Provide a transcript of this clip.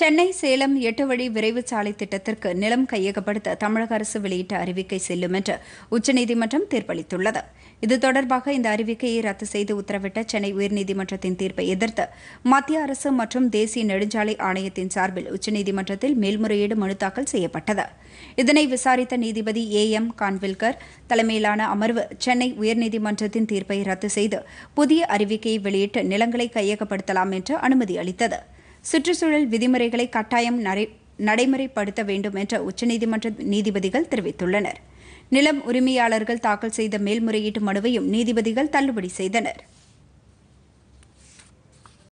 சென்னை சேலம் எட்டு வழி விரைவு சாலை திட்டத்திற்கு நிலம் கையகப்படுத்த தமிழக அரசு வெளியிட்ட அறிவிக்கை செல்லும் என்று உச்சநீதிமன்றம் தீர்ப்பளித்துள்ளது இது தொடர்பாக இந்த அறிவிக்கையை ரத்து செய்து உத்தரவிட்ட சென்னை உயர்நீதிமன்றத்தின் தீர்ப்பை எதிர்த்து மத்திய அரசு மற்றும் தேசிய நெடுஞ்சாலை ஆணையத்தின் சார்பில் உச்சநீதிமன்றத்தில் மேல்முறையீடு மனு தாக்கல் செய்யப்பட்டது இதனை விசாரித்த நீதிபதி ஏ எம் கான்வில்கர் தலைமையிலான அமர்வு சென்னை உயர்நீதிமன்றத்தின் தீர்ப்பை ரத்து செய்து புதிய அறிவிக்கையை வெளியிட்டு நிலங்களை கையகப்படுத்தலாம் என்று அனுமதி அளித்தது சுற்றுச்சூழல் விதிமுறைகளை கட்டாயம் நரை- நடைமுறைப்படுத்த வேண்டும் என்ற உச்சநீதிமன்ற நீதிபதிகள் தெரிவித்துள்ளனர் நிலம் உரிமையாளர்கள் தாக்கல் செய்த மேல்முறையீட்டு மனுவையும் நீதிபதிகள் தள்ளுபடி செய்தனர்